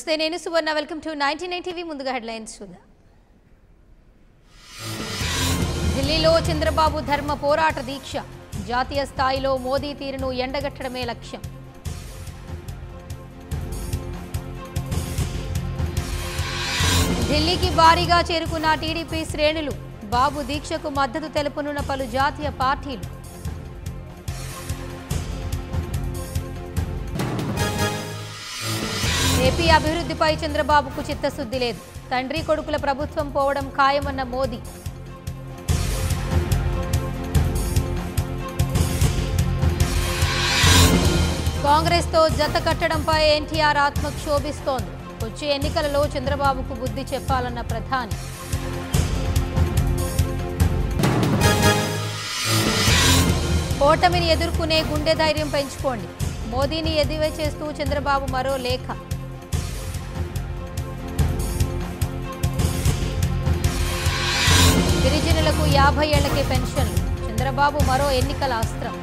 నమస్తే నేను Suvarna welcome to ninety nine TV ముందుగా హెడ్లైన్స్ చూద్దాం ఢిల్లీలో చంద్రబాబు ధర్మ పోరాట దీక్ష జాతీయ స్థాయిలో మోదీ తీరును ఎండగట్టడమే లక్ష్యం ఢిల్లీకి భారీగా చేరుకున్న టీడీపీ శ్రేణులు బాబు దీక్షకు మద్దతు తెలుపనున్న పలు జాతీయ పార్టీలు ఏపీ అభివృద్ధిపై చంద్రబాబుకు చిత్తశుద్ధి లేదు తండ్రి కొడుకుల ప్రభుత్వం పోవడం ఖాయమన్న మోదీ కాంగ్రెస్తో జత కట్టడంపై ఎన్టీఆర్ ఆత్మ క్షోభిస్తోంది వచ్చే ఎన్నికలలో చంద్రబాబుకు బుద్ధి చెప్పాలన్న ప్రధాని ఓటమిని ఎదుర్కొనే గుండె ధైర్యం పెంచుకోండి మోదీని ఎదివే చేస్తూ చంద్రబాబు మరో లేఖ గిరిజనులకు యాభై ఏళ్లకే పెన్షన్లు చంద్రబాబు మరో ఎన్నికల అస్త్రం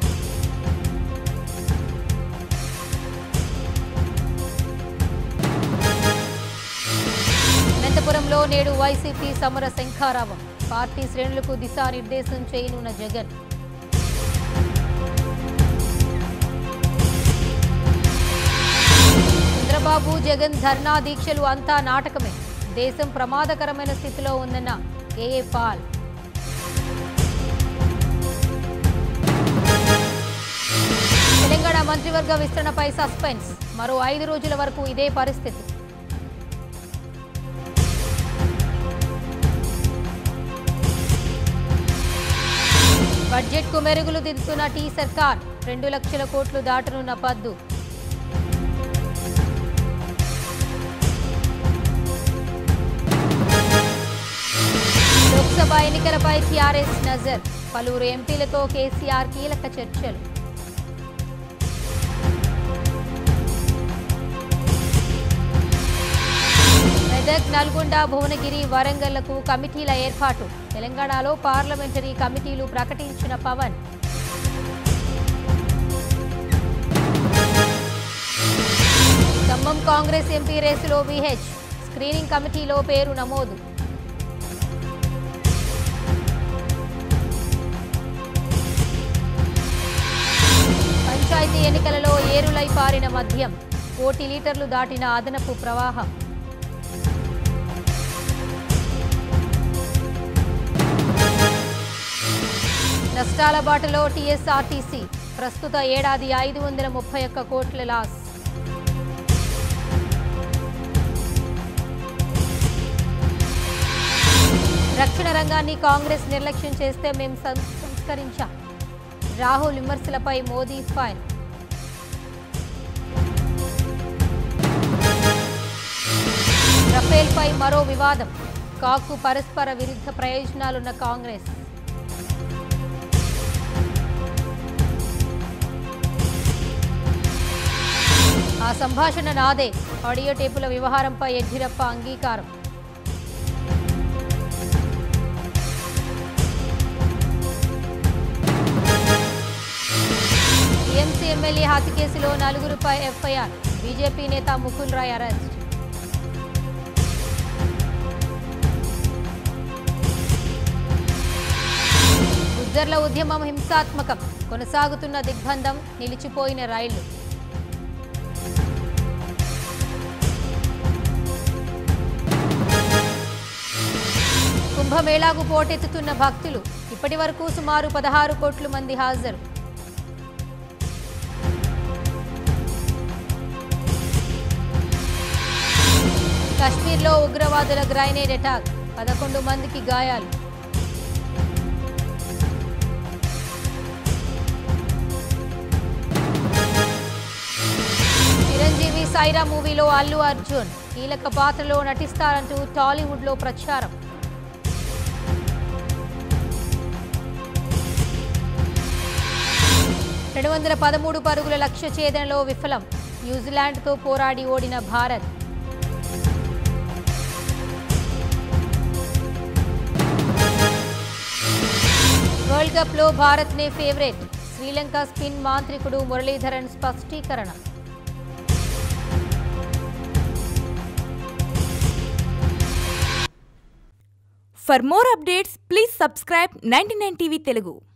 అనంతపురంలో నేడు వైసీపీ సమర శంఖారావం పార్టీ శ్రేణులకు దిశానిర్దేశం చేయనున్న జగన్ చంద్రబాబు జగన్ ధర్నా దీక్షలు అంతా నాటకమే దేశం ప్రమాదకరమైన స్థితిలో ఉందన్న ఏఏ పాల్ తెలంగాణ మంత్రివర్గ విస్తరణపై సస్పెన్స్ మరో ఐదు రోజుల వరకు ఇదే పరిస్థితి బడ్జెట్కు మెరుగులు దిద్దుతున్న టీ సర్కార్ రెండు లక్షల కోట్లు దాటనున్న పద్దు లోక్సభ ఎన్నికలపై టీఆర్ఎస్ నజర్ పలువురు ఎంపీలతో కేసీఆర్ కీలక చర్చలు మెదక్ నల్గొండ భువనగిరి వరంగల్లకు కమిటీల ఏర్పాటు తెలంగాణలో పార్లమెంటరీ కమిటీలు ప్రకటించిన పవన్ ఖమ్మం కాంగ్రెస్ ఎంపీ రేసులో విహెచ్ స్క్రీనింగ్ కమిటీలో పేరు నమోదు పంచాయతీ ఎన్నికలలో ఏరులై పారిన మద్యం కోటి లీటర్లు దాటిన అదనపు ప్రవాహం నష్టాల బాటలో టీఎస్ఆర్టీసీ ప్రస్తుత ఏడాది ఐదు వందల ముప్పై ఒక్క కోట్ల లాస్ రక్షణ రంగాన్ని కాంగ్రెస్ నిర్లక్ష్యం చేస్తే మేము సం- సంస్కరించాం రాహుల్ విమర్శలపై మోదీ ఫైర్ రఫేల్పై మరో వివాదం కాకు పరస్పర విరుద్ధ ప్రయోజనాలున్న కాంగ్రెస్ ఆ సంభాషణ నాదే ఆడియో టేపుల వ్యవహారంపై యడ్యూరప్ప అంగీకారం టీఎంసీ ఎమ్మెల్యే హత్య కేసులో నలుగురుపై ఎఫ్ఐఆర్ బీజేపీ నేత ముకుల్ రాయ్ అరెస్ట్ గుజ్జర్ల ఉద్యమం హింసాత్మకం కొనసాగుతున్న దిగ్బంధం నిలిచిపోయిన రైళ్లు కుంభమేళాకు పోటెత్తుతున్న భక్తులు ఇప్పటి వరకు సుమారు పదహారు కోట్ల మంది హాజరు కశ్మీర్లో ఉగ్రవాదుల గ్రైనేడ్ అటాక్ పదకొండు మందికి గాయాలు చిరంజీవి సైరా మూవీలో అల్లు అర్జున్ కీలక పాత్రలో నటిస్తారంటూ టాలీవుడ్లో ప్రచారం రెండు వందల పదమూడు పరుగుల లక్ష్య ఛేదనలో విఫలం న్యూజిలాండ్తో పోరాడి ఓడిన భారత్ వరల్డ్ కప్లో భారత్నే ఫేవరెట్ శ్రీలంక స్పిన్ మాంత్రికుడు మురళీధరన్ స్పష్టీకరణ for more updates please subscribe ninety TV Telugu